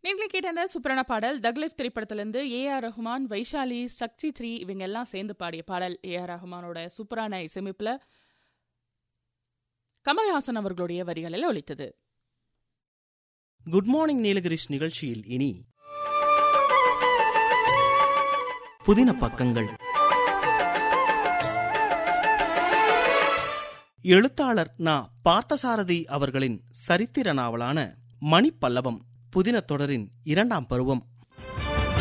நீங்களே கேட்ட அந்த சூப்பரான பாடல் தக்லிஃப் திரைப்படத்திலிருந்து A R Rahman Vaishali Sakthisree இவங்க எல்லாம் சேர்ந்து பாடிய பாடல் ஏ ஆர் ரஹ்மானோட சூப்பரான இசையமைப்புல கமல்ஹாசன் அவர்களுடைய வரிகளில் ஒலித்தது குட் மார்னிங் நீலகிரிஷ் நிகழ்ச்சியில் இனி புதின பக்கங்கள் எழுத்தாளர் நா பார்த்தசாரதி அவர்களின் சரித்திர நாவலான மணிப்பல்லவம் புதின தொடரின் இரண்டாம் பருவம்